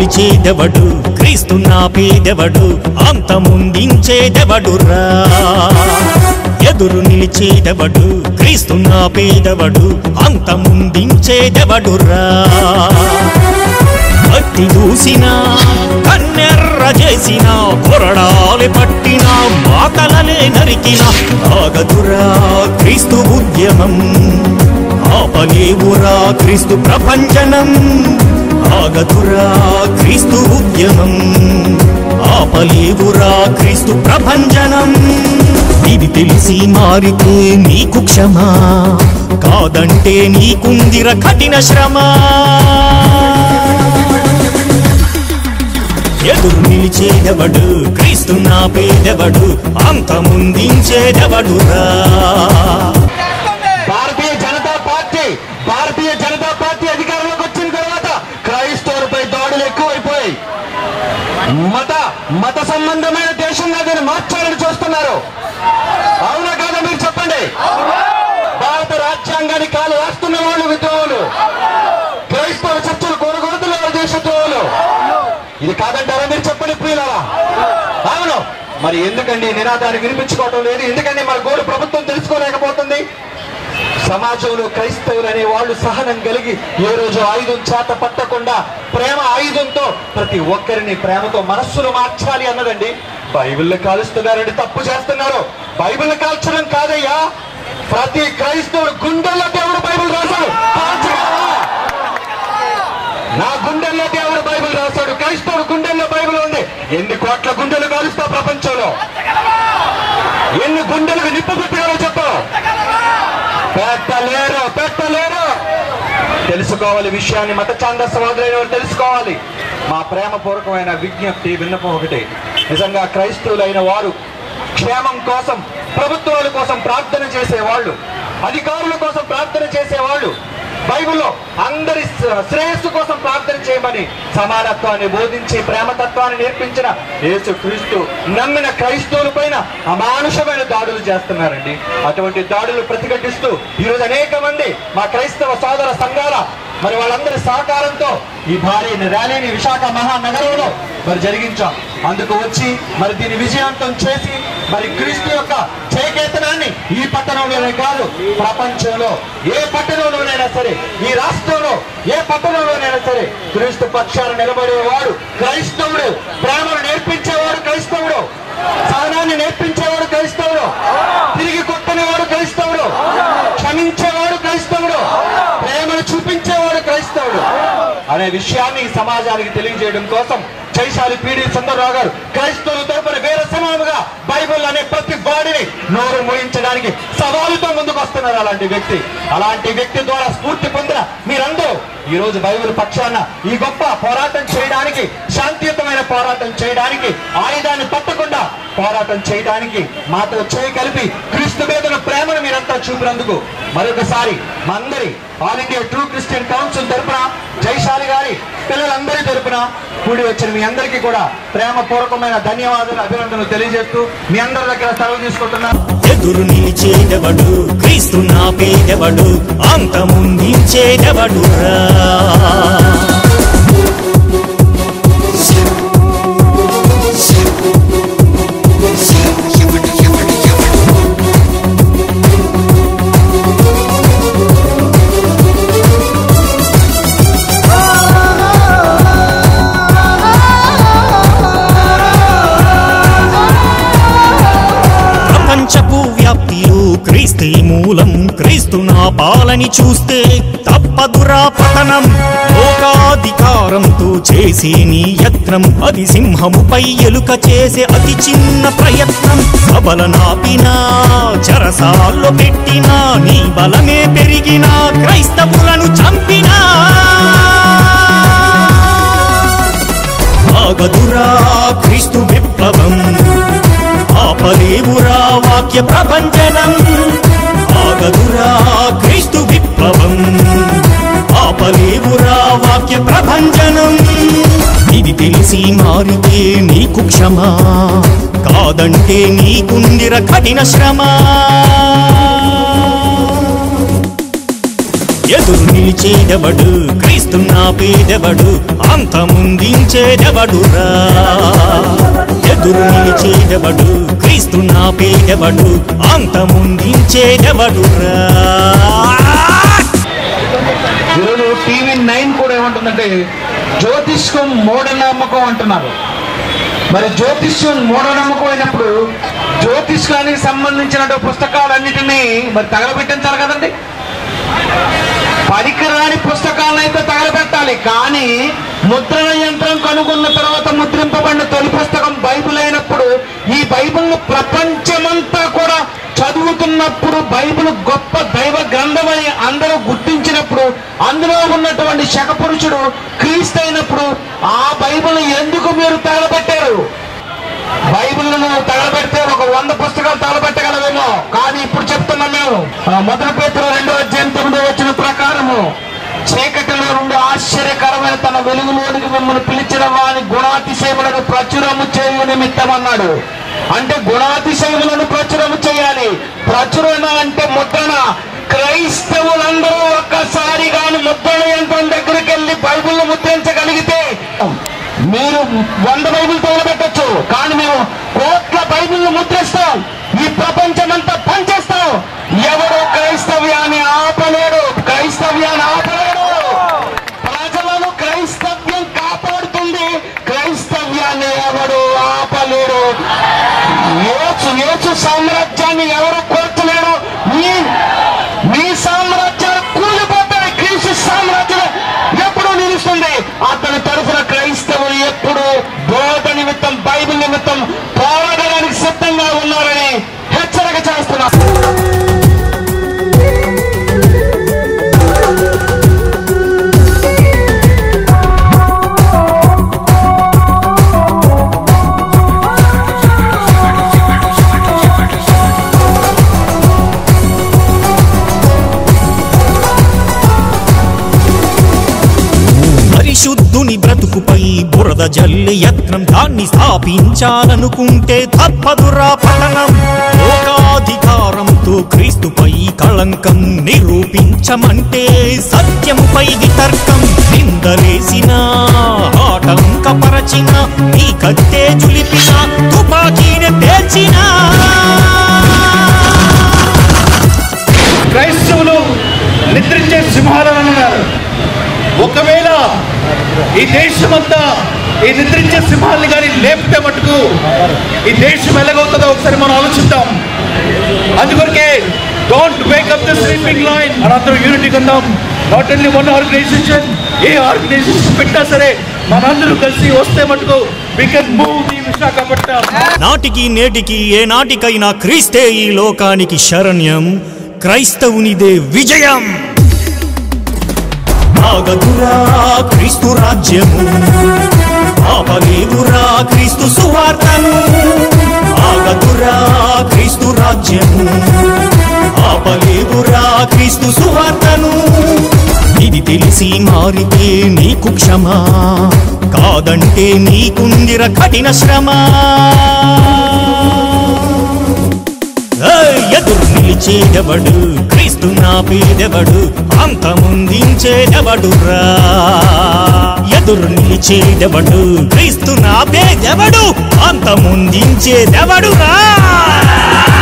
నిలిచేదెవడు క్రీస్తు నాపేదెవడు అంతముందించేదెవడురా ఎదురు నిలిచేదెవడు క్రీస్తు నాపేదెవడు అంతముందించేదెవడురా భక్తి దూసిన కన్నెర్ర చేసిన కొరడాలి పట్టిన మాకలలే నరికిన ఆగదురా క్రీస్తు ఉద్యమం ఆపలేవురా క్రీస్తు ప్రపంచనం ఆగదురా క్రీస్తు ఉద్యమం ఆపలేవురా క్రీస్తు ప్రభంజనం ఇది తెలిసి మారితే నీకు క్షమా కాదంటే నీకుందిర కఠిన శ్రమ ఎదురు నిలిచేదెవడు క్రీస్తు నా పేదెవడు అంతముందించేదెవడురా భారతీయ జనతా పార్టీ భారతీయ జనతా పార్టీ అధికారంలోకి వచ్చిన తర్వాత క్రైస్తవులపై దాడులు ఎక్కువైపోయాయి మత మత సంబంధమైన దేశంగా దీన్ని మార్చాలని చూస్తున్నారు అవునా కాదా మీరు చెప్పండి భారత రాజ్యాంగాన్ని కాలు రాస్తున్న వాళ్ళు విద్రోహులు క్రైస్తవ చర్చలు కోరగొడుతున్న వాళ్ళు దేశద్రోహులు ఇది కాదంటారా మీరు చెప్పండి ప్రియులారా అవును మరి ఎందుకండి ఈ నినాదాన్ని వినిపించుకోవటం లేదు ఎందుకండి మన గోడు ప్రభుత్వం తెలుసుకోలేకపోతుంది సమాజంలో క్రైస్తవులు అనే వాళ్ళు సహనం కలిగి ఏ రోజు ఆయుధం చేత పట్టకుండా ప్రేమ ఆయుధంతో ప్రతి ఒక్కరిని ప్రేమతో మనస్సును మార్చాలి అన్నదండి బైబిల్ని కాలుస్తున్నారండి తప్పు చేస్తున్నారు బైబిల్ని కాల్చడం కాదయ్యా ప్రతి క్రైస్తవుడు గుండెల్లో దేవుడు బైబిల్ రాశాడు కాల్చరా? నా గుండెల్లో దేవుడు బైబిల్ రాశాడు క్రైస్తవుడు గుండెల్లో బైబిల్ ఉంది ఎన్ని కోట్ల గుండెలు కాలుస్తా ప్రపంచంలో ఎన్ని గుండెలకు నిప్పు పెట్టారో చెప్పు పెట్టలేరు పెట్టలేరు తెలుసుకోవాలి విషయాన్ని మత ఛాందస్వాదులైన వారు తెలుసుకోవాలి మా ప్రేమపూర్వకమైన విజ్ఞప్తి విన్నపం ఒకటి నిజంగా క్రైస్తవులైన వారు క్షేమం కోసం ప్రభుత్వాల కోసం ప్రార్థన చేసేవాళ్ళు అధికారుల కోసం ప్రార్థన చేసేవాళ్ళు బైబిల్లో అందరి శ్ర- శ్రేయస్సు కోసం ప్రార్థన చేయమని సమానత్వాన్ని బోధించి ప్రేమతత్వాన్ని నేర్పించిన యేసు క్రీస్తు నమ్మిన క్రైస్తవుల పైన అమానుషమైన దాడులు చేస్తున్నారండి అటువంటి దాడులు ప్రతిఘటిస్తూ ఈరోజు అనేక మంది మా క్రైస్తవ సోదర సంఘాల మరి వాళ్ళందరి సహకారంతో ఈ భారీ ర్యాలీని విశాఖ మహానగరంలో మరి జరిగించాం అందుకు వచ్చి మరి దీన్ని విజయవంతం చేసి మరి క్రీస్తు యొక్క చేకేతనాన్ని ఈ పట్టణంలోనే కాదు ప్రపంచంలో ఏ పట్టణంలోనైనా సరే ఈ రాష్ట్రంలో ఏ పట్టణంలోనైనా సరే క్రీస్తు పక్షాన నిలబడేవాడు క్రైస్తవుడు ప్రేమను నేర్పించేవాడు క్రైస్తవుడు సహనాన్ని నేర్పించేవాడు క్రైస్తవుడు తిరిగి కొట్టనేవాడు క్రైస్తవుడు క్షమించేవాడు క్రైస్తవుడు ప్రేమను చూపించేవాడు క్రైస్తవుడు అనే విషయాన్ని ఈ సమాజానికి తెలియజేయడం కోసం జైశాలి పీడి సుందరరావు గారు క్రైస్తవుల తరపున వేరే సమానుగా బైబిల్ అనే ప్రతి వాడిని నోరు మూయించడానికి సవాలుతో ముందుకు వస్తున్నారు అలాంటి వ్యక్తి అలాంటి వ్యక్తి ద్వారా స్ఫూర్తి పొందిన మీరందరూ ఈ రోజు బైబిల్ పక్షాన ఈ గొప్ప పోరాటం చేయడానికి శాంతియుతమైన పోరాటం చేయడానికి ఆయుధాన్ని పట్టకుండా పోరాటం చేయడానికి మాతో చేయి కలిపి క్రీస్తు మీద ప్రేమను మీరంతా చూపినందుకు మరొకసారి మా అందరి All India True Christian Council తరపున జైశాలి గారి పిల్లలందరి తరపున కూడి వచ్చిన మీ అందరికీ కూడా ప్రేమపూర్వకమైన ధన్యవాదాలు అభినందనలు తెలియజేస్తూ మీ అందరి దగ్గర సెలవు తీసుకుంటున్నాను ఎదురు నిలిచేదెవడు క్రీస్తు నా పేదెవడు అంతముందించేదెవడురా ప్రపంచపు వ్యాప్తిలో క్రీస్తే మూలం క్రీస్తు నా పాలని చూస్తే తప్పదురా పతనం లోకాధికారంతో చేసే నీ యత్నం అది సింహముపై ఎలుక చేసే అతి చిన్న ప్రయత్నం సబల నాపినా చెరసాల్లో పెట్టినా నీ బలమే పెరిగినా క్రైస్తవులను చంపినా ఆగదురా క్రీస్తు విప్లవం ఆపలేవురా వాక్య ప్రభంజనం ఆగదురా క్రీస్తు విప్లవం ఆపలేవురా వాక్య ప్రభంజనం ఇది తెలిసి మారితే నీకు క్షమా కాదంటే నీకుందిర కఠిన శ్రమ ఎదురు నిలిచేదెవడు క్రీస్తు నా పేదెవడు అంత ముందించేదెవడురా ఎదురు నిలిచేదెవడు క్రీస్తు నా పేదెవడు అంత ముందించేదెవడురా ఈరోజు టీవీ నైన్ కూడా ఏమంటుందంటే జ్యోతిష్కం మూఢనమ్మకం అంటున్నారు మరి జ్యోతిష్యం మూఢనమ్మకం అయినప్పుడు జ్యోతిష్కానికి సంబంధించిన పుస్తకాలన్నిటినీ మరి తగలబెట్టించాలి కదండి పనికిరాని పుస్తకాలను అయితే తగలబెట్టాలి కానీ ముద్రణ యంత్రం కనుగొన్న తర్వాత ముద్రింపబడిన తొలి పుస్తకం బైబిల్ అయినప్పుడు ఈ బైబిల్ను ప్రపంచమంతా కూడా చదువుతున్నప్పుడు బైబిల్ గొప్ప దైవ గ్రంథమని అందరూ గుర్తించినప్పుడు అందులో ఉన్నటువంటి శకపురుషుడు క్రీస్తు అయినప్పుడు ఆ బైబిల్ ఎందుకు మీరు తగలబెట్టారు బైబిల్ను తగలబెడితే ఒక వంద పుస్తకాలు తగలబెట్టగలవేమో కానీ ఇప్పుడు చెప్తున్నాం మేము ఆ మొదటి పేతురు రెండో అధ్యాయం తొమ్మిదో వచ్చిన ప్రకారము చీకటిలో నుండి ఆశ్చర్యకరమైన తన వెలుగులోనికి మిమ్మల్ని పిలిచిన వాని గుణాతిశయములను ప్రచురము చేయు నిమిత్తం అన్నాడు అంటే గుణాతిశయములను ప్రచురము చేయాలి ప్రచురణ అంటే ముద్రణ క్రైస్తవులందరూ ఒక్కసారి గాని ముద్రణ యంత్రం దగ్గరికి వెళ్ళి బైబిల్ ముద్రించగలిగితే మీరు వంద బైబిల్ తగలబెట్టచ్చు కానీ మేము కోట్ల బైబిల్ ముద్రిస్తాం ఈ ప్రపంచమంతా పనిచేస్తాం ఎవరు క్రైస్తవ్యాన్ని ఆపలేడు క్రైస్తవ్యాన్ని ఆపలేడు ప్రజలను క్రైస్తవ్యం కాపాడుతుంది క్రైస్తవ్యాన్ని ఎవడు ఆపలేడు యేసు యేసు సామ్రాజ్యాన్ని ఎవరు కోర్చలేడు మీ మీ సామ్రాజ్యాలు కూలిపోతాయి క్రీస్తు సామ్రాజ్యం ఎప్పుడు నిలుస్తుంది అతని తరఫున క్రైస్తవులు ఎప్పుడు బోధ నిమిత్తం బైబిల్ నిమిత్తం పోరాడడానికి సిద్ధంగా ఉన్నారని హెచ్చరిక చేస్తున్నారు పరిశుద్ధుని బ్రతుకుపై బురద జల్లి యత్నం దాన్ని స్థాపించాలనుకుంటే తప్పదురా పతనం లోకాధికారంతో క్రీస్తుపై కళంకం నిరూపించమంటే సత్యముపై వితర్కం నిందలేసిన ఆటంకపరచిన నీ కత్తే జులిపిన తుపాకీని పేర్చినా క్రైస్తవులు నిద్రించే సింహాలను అన్నారు ఒకవేళ ఈ దేశమంతా ఈ నిద్రించే సింహాలని కానీ లేపితే మటుకు ఈ దేశం ఎలాగవుతుందో ఒకసారి మనం ఆలోచిద్దాం అందుకొరకే don't wake up the sleeping lion మనందరం యూనిటీ కొందాం నాట్ ఓన్లీ వన్ ఆర్గనైజేషన్ ఏ ఆర్గనైజేషన్ పెట్టా సరే మనందరూ కలిసి వస్తే మటుకు we can move the Visakhapatnam నాటికి నేటికి ఏ నాటికైనా క్రీస్తే ఈ లోకానికి శరణ్యం క్రైస్తవునిదే విజయం ఆగదురా క్రీస్తు రాజ్యము ఆపలేదురా క్రీస్తు సువార్తను ఆగదురా క్రీస్తు రాజ్యము ఆపలేదురా క్రీస్తు సువార్తను ఇది తెలిసి మారితే నీకు క్షమా కాదంటే నీకుందిర కఠిన శ్రమ ఏయ్, ఎదురు నిలిచేదెవడు క్రీస్తు నా పేదెవడు అంత ముందించేదెవడురా ఎదురు నిలిచేదెవడు క్రీస్తు నా పేదెవడు అంత ముందించేదెవడురా